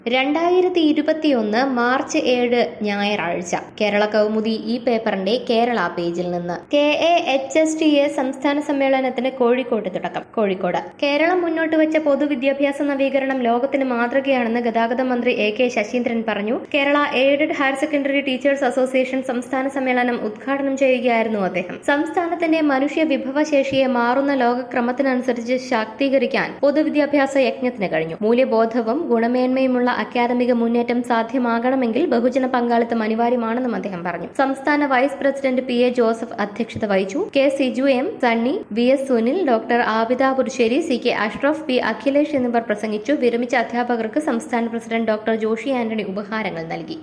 രണ്ടായിരത്തി ഇരുപത്തിയൊന്ന് മാർച്ച് ഏഴ് ഞായറാഴ്ച കേരള കൗമുദി ഈ പേപ്പറിന്റെ കേരള പേജിൽ നിന്ന് K A H S T A സംസ്ഥാന സമ്മേളനത്തിന് കോഴിക്കോട്ട് തുടക്കം കോഴിക്കോട് കേരളം മുന്നോട്ട് വെച്ച പൊതുവിദ്യാഭ്യാസ നവീകരണം ലോകത്തിന് മാതൃകയാണെന്ന് ഗതാഗത മന്ത്രി എ കെ ശശീന്ദ്രൻ പറഞ്ഞു Kerala aided higher secondary teachers association സംസ്ഥാന സമ്മേളനം ഉദ്ഘാടനം ചെയ്യുകയായിരുന്നു അദ്ദേഹം സംസ്ഥാനത്തിന്റെ മനുഷ്യ വിഭവശേഷിയെ മാറുന്ന ലോകക്രമത്തിനനുസരിച്ച് ശാക്തീകരിക്കാൻ പൊതുവിദ്യാഭ്യാസ യജ്ഞത്തിന് കഴിഞ്ഞു മൂല്യബോധവും ഗുണമേന്മയുമുള്ള അക്കാദമിക മുന്നേറ്റം സാധ്യമാകണമെങ്കിൽ ബഹുജന പങ്കാളിത്തം അനിവാര്യമാണെന്നും അദ്ദേഹം പറഞ്ഞു സംസ്ഥാന vice president P A Joseph അധ്യക്ഷത വഹിച്ചു K Siju M Sunny V S Sunil doctor Abida Purusseri C K Ashraf P Akhilesh എന്നിവർ പ്രസംഗിച്ചു വിരമിച്ച അധ്യാപകർക്ക് സംസ്ഥാന പ്രസിഡന്റ് ഡോക്ടർ ജോഷി ആന്റണി ഉപഹാരങ്ങൾ നൽകി